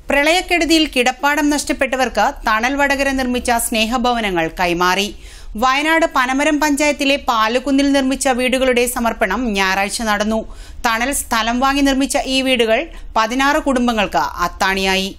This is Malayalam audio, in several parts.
പ്രളയക്കെടുതിയിൽ കിടപ്പാടം നഷ്ടപ്പെട്ടവർക്ക് തണൽ വടകര നിർമ്മിച്ച സ്നേഹഭവനങ്ങൾ കൈമാറി വയനാട് പനമരം പഞ്ചായത്തിലെ പാലുകുന്നിൽ നിർമ്മിച്ച വീടുകളുടെ സമർപ്പണം ഞായറാഴ്ച നടന്നു തണൽ സ്ഥലം വാങ്ങി നിർമ്മിച്ച ഈ വീടുകൾ പതിനാറ് കുടുംബങ്ങൾക്ക് അത്താണിയായി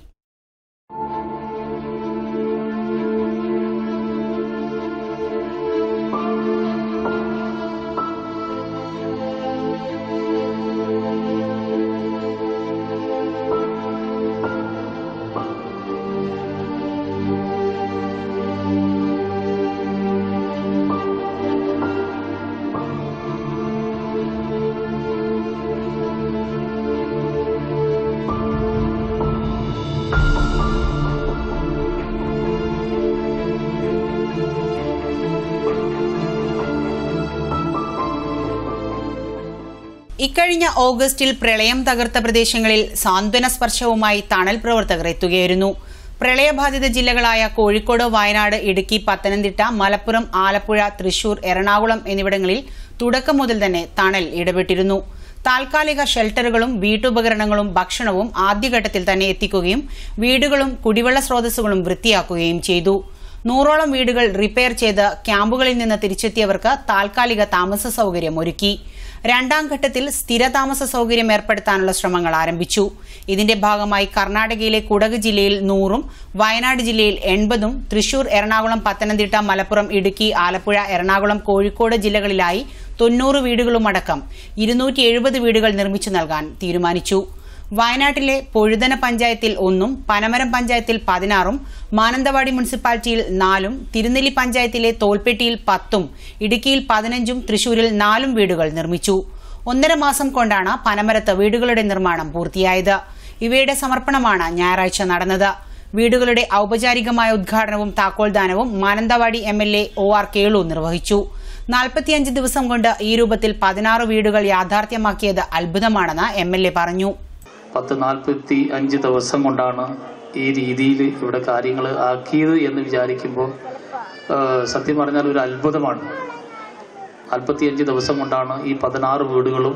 ഇക്കഴിഞ്ഞ ഓഗസ്റ്റിൽ പ്രളയം തകർത്ത പ്രദേശങ്ങളിൽ സാന്ത്വന സ്പർശവുമായി തണൽ പ്രവർത്തകർ എത്തുകയായിരുന്നു പ്രളയബാധിത ജില്ലകളായ കോഴിക്കോട് വയനാട് ഇടുക്കി പത്തനംതിട്ട മലപ്പുറം ആലപ്പുഴ തൃശൂർ എറണാകുളം എന്നിവിടങ്ങളിൽ തുടക്കം മുതൽ തന്നെ തണൽ ഇടപെട്ടിരുന്നു താൽക്കാലിക ഷെൽട്ടറുകളും വീട്ടുപകരണങ്ങളും ഭക്ഷണവും ആദ്യഘട്ടത്തിൽ തന്നെ എത്തിക്കുകയും വീടുകളും കുടിവെള്ള സ്രോതസ്സുകളും വൃത്തിയാക്കുകയും ചെയ്തു നൂറോളം വീടുകൾ റിപ്പയർ ചെയ്ത് ക്യാമ്പുകളിൽ നിന്ന് തിരിച്ചെത്തിയവർക്ക് താൽക്കാലിക താമസ സൌകര്യം ഒരുക്കി രണ്ടാം ഘട്ടത്തിൽ സ്ഥിരതാമസ സൌകര്യം ഏർപ്പെടുത്താനുള്ള ശ്രമങ്ങൾ ആരംഭിച്ചു ഇതിന്റെ ഭാഗമായി കർണാടകയിലെ കുടക് ജില്ലയിൽ നൂറും വയനാട് ജില്ലയിൽ എൺപതും തൃശൂർ എറണാകുളം പത്തനംതിട്ട മലപ്പുറം ഇടുക്കി ആലപ്പുഴ എറണാകുളം കോഴിക്കോട് ജില്ലകളിലായി തൊണ്ണൂറ് വീടുകളുമടക്കം ഇരുന്നൂറ്റി എഴുപത് വീടുകൾ നിർമ്മിച്ചു നൽകാൻ തീരുമാനിച്ചു വയനാട്ടിലെ പൊഴുതന പഞ്ചായത്തിൽ ഒന്നും പനമരം പഞ്ചായത്തിൽ പതിനാറും മാനന്തവാടി മുനിസിപ്പാലിറ്റിയിൽ നാലും തിരുനെല്ലി പഞ്ചായത്തിലെ തോൽപ്പെട്ടിയിൽ പത്തും ഇടുക്കിയിൽ പതിനഞ്ചും തൃശൂരിൽ നാലും വീടുകൾ നിർമ്മിച്ചു ഒന്നര മാസം കൊണ്ടാണ് പനമരത്ത് വീടുകളുടെ നിർമ്മാണം പൂർത്തിയായത് ഇവയുടെ സമർപ്പണമാണ് ഞായറാഴ്ച നടന്നത് വീടുകളുടെ ഔപചാരികമായ ഉദ്ഘാടനവും താക്കോൽദാനവും Mananthavady M L A O R Kelu നിർവഹിച്ചു നാൽപ്പത്തിയഞ്ച് ദിവസം കൊണ്ട് ഈ രൂപത്തിൽ പതിനാറ് വീടുകൾ യാഥാർത്ഥ്യമാക്കിയത് അത്ഭുതമാണെന്ന് എം എൽ എ പറഞ്ഞു പത്ത് നാൽപ്പത്തി അഞ്ച് ദിവസം കൊണ്ടാണ് ഈ രീതിയിൽ ഇവിടെ കാര്യങ്ങൾ ആക്കിയത് എന്ന് വിചാരിക്കുമ്പോൾ ഏഹ്, സത്യം പറഞ്ഞാൽ ഒരു അത്ഭുതമാണ് നാൽപ്പത്തിയഞ്ച് ദിവസം കൊണ്ടാണ് ഈ പതിനാറ് വീടുകളും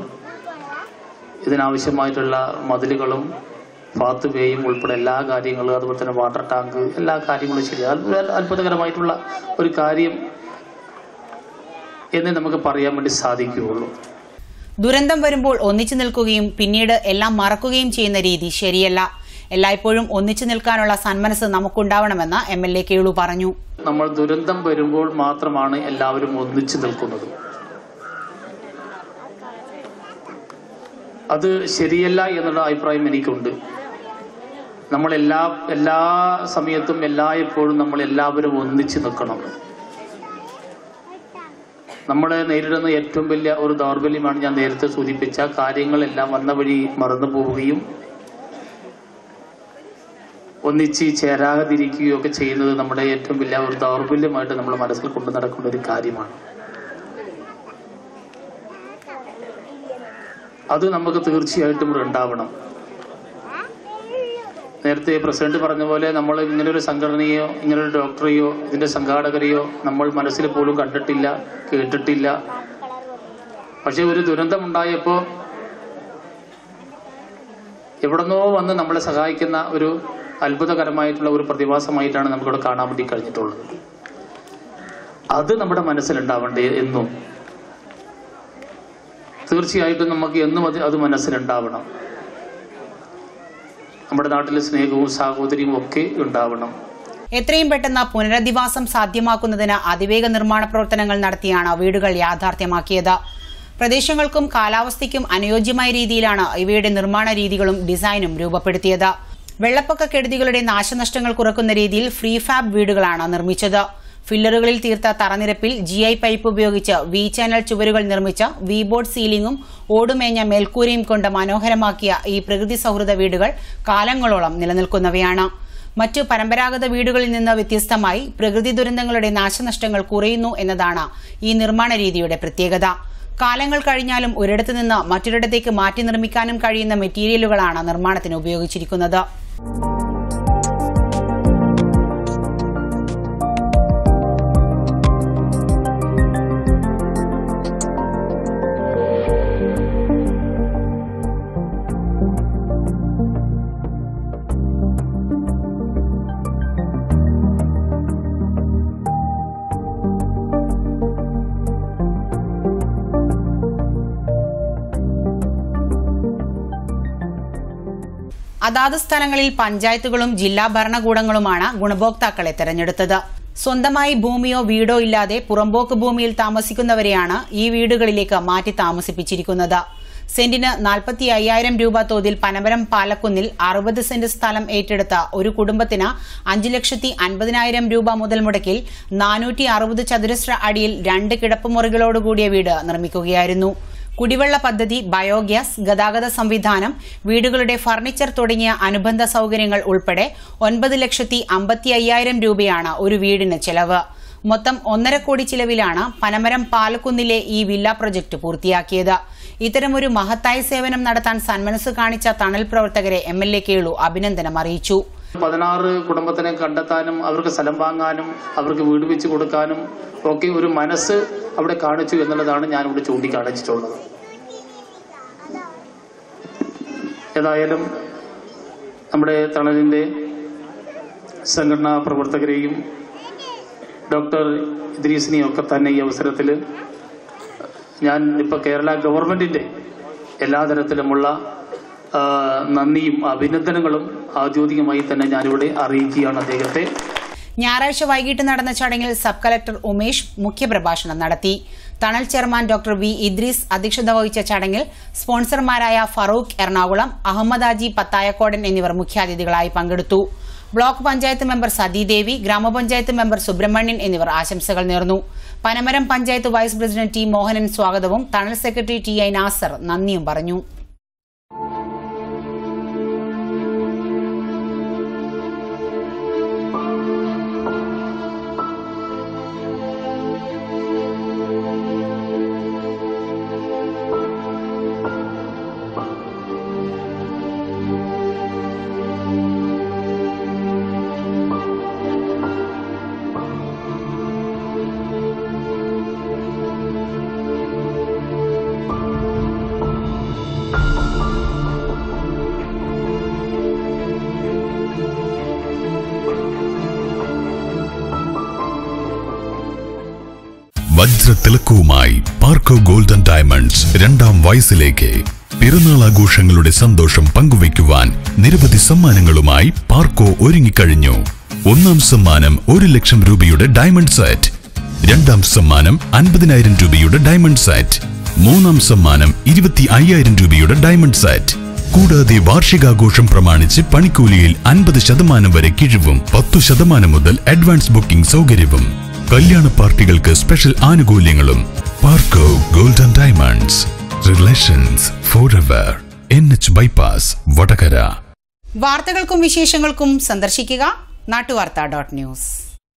ഇതിനാവശ്യമായിട്ടുള്ള മതിലുകളും ഫാത്ത് വേയും ഉൾപ്പെടെ എല്ലാ കാര്യങ്ങളും അതുപോലെ തന്നെ വാട്ടർ ടാങ്ക് എല്ലാ കാര്യങ്ങളും ശരി അത്ഭുത അത്ഭുതകരമായിട്ടുള്ള ഒരു കാര്യം എന്നേ നമുക്ക് പറയാൻ വേണ്ടി സാധിക്കുകയുള്ളൂ ദുരന്തം വരുമ്പോൾ ഒന്നിച്ചു നിൽക്കുകയും പിന്നീട് എല്ലാം മറക്കുകയും ചെയ്യുന്ന രീതി ശരിയല്ല എല്ലായ്പ്പോഴും ഒന്നിച്ചു നിൽക്കാനുള്ള സന്മനസ് നമുക്കുണ്ടാവണമെന്ന് എം എൽ എ കേളു പറഞ്ഞു നമ്മൾ ദുരന്തം വരുമ്പോൾ മാത്രമാണ് എല്ലാവരും ഒന്നിച്ചു നിൽക്കുന്നത് അത് ശരിയല്ല എന്നുള്ള അഭിപ്രായം എനിക്കുണ്ട് നമ്മൾ എല്ലാ എല്ലാ സമയത്തും എല്ലായ്പ്പോഴും നമ്മൾ എല്ലാവരും ഒന്നിച്ചു നിൽക്കണം നമ്മൾ നേരിടുന്ന ഏറ്റവും വലിയ ഒരു ദൗർബല്യമാണ് ഞാൻ നേരത്തെ സൂചിപ്പിച്ച കാര്യങ്ങളെല്ലാം വന്ന വഴി മറന്നു പോവുകയും ഒന്നിച്ച് ചേരാതിരിക്കുകയോ ഒക്കെ ചെയ്യുന്നത് നമ്മുടെ ഏറ്റവും വലിയ ഒരു ദൗർബല്യമായിട്ട് നമ്മൾ മനസ്സിൽ കൊണ്ടു നടക്കുന്ന ഒരു കാര്യമാണ് അത് നമുക്ക് തീർച്ചയായിട്ടും ഇവിടെ ഉണ്ടാവണം നേരത്തെ പ്രസിഡന്റ് പറഞ്ഞ പോലെ നമ്മൾ ഇങ്ങനെ ഒരു സംഘടനയോ ഇങ്ങനെ ഒരു ഡോക്ടറെയോ ഇതിന്റെ സംഘാടകരെയോ നമ്മൾ മനസ്സിൽ പോലും കണ്ടിട്ടില്ല കേട്ടിട്ടില്ല പക്ഷെ ഒരു ദുരന്തമുണ്ടായപ്പോൾ എവിടെന്നോ വന്ന് നമ്മളെ സഹായിക്കുന്ന ഒരു അത്ഭുതകരമായിട്ടുള്ള ഒരു പ്രതിഭാസമായിട്ടാണ് നമുക്കിവിടെ കാണാൻ വേണ്ടി കഴിഞ്ഞിട്ടുള്ളത് അത് നമ്മുടെ മനസ്സിലുണ്ടാവണ്ടേ എന്നും തീർച്ചയായിട്ടും നമുക്ക് എന്നും അത് അത് മനസ്സിലുണ്ടാവണം നമ്മുടെ നാട്ടിലെ സ്നേഹവും സാഹോദര്യവും ഒക്കെ ഉണ്ടാവണം എത്രയും പെട്ടെന്ന് പുനരധിവാസം സാധ്യമാക്കുന്നതിന് അതിവേഗ നിർമ്മാണ പ്രവർത്തനങ്ങൾ നടത്തിയാണ് വീടുകൾ യാഥാർത്ഥ്യമാക്കിയത് പ്രദേശങ്ങൾക്കും കാലാവസ്ഥയ്ക്കും അനുയോജ്യമായ രീതിയിലാണ് ഇവയുടെ നിർമ്മാണ രീതികളും ഡിസൈനും രൂപപ്പെടുത്തിയത് വെള്ളപ്പൊക്ക കെടുതികളുടെ നാശനഷ്ടങ്ങൾ കുറക്കുന്ന രീതിയിൽ ഫ്രീ ഫാബ് വീടുകളാണ് നിർമ്മിച്ചത് ഫില്ലറുകളിൽ തീർത്ത തറനിരപ്പിൽ ജി ഐ പൈപ്പ് ഉപയോഗിച്ച് വി ചാനൽ ചുവരുകൾ നിർമ്മിച്ച വി ബോർഡ് സീലിംഗും ഓടുമേഞ്ഞ മേൽക്കൂരയും കൊണ്ട് മനോഹരമാക്കിയ ഈ പ്രകൃതി സൌഹൃദ വീടുകൾ കാലങ്ങളോളം നിലനിൽക്കുന്നവയാണ് മറ്റു പരമ്പരാഗത വീടുകളിൽ നിന്ന് വ്യത്യസ്തമായി പ്രകൃതി ദുരന്തങ്ങളുടെ നാശനഷ്ടങ്ങൾ കുറയുന്നു എന്നതാണ് ഈ നിർമ്മാണ രീതിയുടെ പ്രത്യേകത കാലങ്ങൾ കഴിഞ്ഞാലും ഒരിടത്തു നിന്ന് മറ്റൊരിടത്തേക്ക് മാറ്റി നിർമ്മിക്കാനും കഴിയുന്ന മെറ്റീരിയലുകളാണ് നിർമ്മാണത്തിന് ഉപയോഗിച്ചിരിക്കുന്നത് അതാത് സ്ഥലങ്ങളിൽ പഞ്ചായത്തുകളും ജില്ലാ ഭരണകൂടങ്ങളുമാണ് ഗുണഭോക്താക്കളെ തെരഞ്ഞെടുത്തത് സ്വന്തമായി ഭൂമിയോ വീടോ ഇല്ലാതെ പുറമ്പോക്ക് ഭൂമിയിൽ താമസിക്കുന്നവരെയാണ് ഈ വീടുകളിലേക്ക് മാറ്റി താമസിപ്പിച്ചിരിക്കുന്നത് സെന്റിന് നാൽപ്പത്തി അയ്യായിരം രൂപ തോതിൽ പനമരം പാലക്കുന്നിൽ അറുപത് സെന്റ് സ്ഥലം ഏറ്റെടുത്ത ഒരു കുടുംബത്തിന് അഞ്ചു ലക്ഷത്തി അൻപതിനായിരം രൂപ മുതൽ മുടക്കിൽ നാനൂറ്റി അറുപത് ചതുരശ്ര അടിയിൽ രണ്ട് കിടപ്പുമുറികളോടുകൂടിയ വീട് നിർമ്മിക്കുകയായിരുന്നു കുടിവെള്ള പദ്ധതി ബയോഗ്യാസ് ഗതാഗത സംവിധാനം വീടുകളുടെ ഫർണിച്ചർ തുടങ്ങിയ അനുബന്ധ സൌകര്യങ്ങൾ ഉൾപ്പെടെ ഒൻപത് ലക്ഷത്തി അമ്പത്തി അയ്യായിരം രൂപയാണ് ഒരു വീടിന് ചെലവ് മൊത്തം ഒന്നര കോടി ചിലവിലാണ് പനമരം പാലക്കുന്നിലെ ഈ വില്ല പ്രൊജക്ട് പൂർത്തിയാക്കിയത് ഇത്തരമൊരു മഹത്തായ സേവനം നടത്താൻ സന്മനസ് കാണിച്ച തണൽ പ്രവർത്തകരെ എം എൽ എ കേളു അഭിനന്ദനം അറിയിച്ചു പതിനാറ് കുടുംബത്തിനെ കണ്ടെത്താനും അവർക്ക് സ്ഥലം വാങ്ങാനും അവർക്ക് വീട് വെച്ച് കൊടുക്കാനും ഒക്കെ ഒരു മനസ്സ് അവിടെ കാണിച്ചു എന്നുള്ളതാണ് ഞാനിവിടെ ചൂണ്ടിക്കാണിച്ചിട്ടുള്ളത് ഏതായാലും നമ്മുടെ തണലിൻ്റെ സംഘടനാ പ്രവർത്തകരെയും ഡോക്ടർ ഇദ്രീസിനെയും ഒക്കെ തന്നെ ഈ അവസരത്തിൽ ഞാൻ ഇപ്പോൾ കേരള ഗവൺമെൻറ്റിൻ്റെ എല്ലാ തരത്തിലുമുള്ള ആ, നന്ദിയും അഭിനന്ദനങ്ങളും ഔദ്യോഗികമായി തന്നെ ഞാനിവിടെ അറിയിക്കുകയാണ് അദ്ദേഹത്തെ ഞായറാഴ്ച വൈകിട്ട് നടന്ന ചടങ്ങിൽ സബ് കളക്ടർ ഉമേഷ് മുഖ്യപ്രഭാഷണം നടത്തി തണൽ ചെയർമാൻ ഡോക്ടർ വി ഇദ്രീസ് അധ്യക്ഷത വഹിച്ച ചടങ്ങിൽ സ്പോൺസർമാരായ ഫറൂഖ് എറണാകുളം അഹമ്മദ് ആജി പത്തായക്കോടൻ എന്നിവർ മുഖ്യാതിഥികളായി പങ്കെടുത്തു ബ്ലോക്ക് പഞ്ചായത്ത് മെമ്പർ സതീദേവി ഗ്രാമപഞ്ചായത്ത് മെമ്പർ സുബ്രഹ്മണ്യൻ എന്നിവർ ആശംസകൾ നേർന്നു Panamaram panchayat vice president T Mohanan സ്വാഗതവും Thanal secretary T I Nasar നന്ദിയും പറഞ്ഞു വജ്രത്തിളക്കവുമായി പാർക്കോ ഗോൾഡൻ ഡയമണ്ട്സ് രണ്ടാം വയസ്സിലേക്ക് പിറന്നാൾ ആഘോഷങ്ങളുടെ സന്തോഷം പങ്കുവയ്ക്കുവാൻ നിരവധി സമ്മാനങ്ങളുമായി പാർക്കോ ഒരുങ്ങിക്കഴിഞ്ഞു ഒന്നാം സമ്മാനം ഒരു ലക്ഷം രൂപയുടെ ഡയമണ്ട് സെറ്റ് രണ്ടാം സമ്മാനം അൻപതിനായിരം രൂപയുടെ ഡയമണ്ട് സെറ്റ് മൂന്നാം സമ്മാനം ഇരുപത്തി അയ്യായിരം രൂപയുടെ ഡയമണ്ട് സെറ്റ് കൂടാതെ വാർഷികാഘോഷം പ്രമാണിച്ച് പണിക്കൂലിയിൽ അൻപത് ശതമാനം വരെ കിഴിവും പത്തു ശതമാനം മുതൽ അഡ്വാൻസ് ബുക്കിംഗ് സൗകര്യവും കല്യാണ പാർട്ടികൾക്ക് സ്പെഷ്യൽ ആനുകൂല്യങ്ങളും Parco golden diamonds relations forever N H bypass Vadakara വാർത്തകൾക്കും വിശേഷങ്ങൾക്കും സന്ദർശിക്കുക നാട്ടുവാർത്ത ഡോട്ട് ന്യൂസ്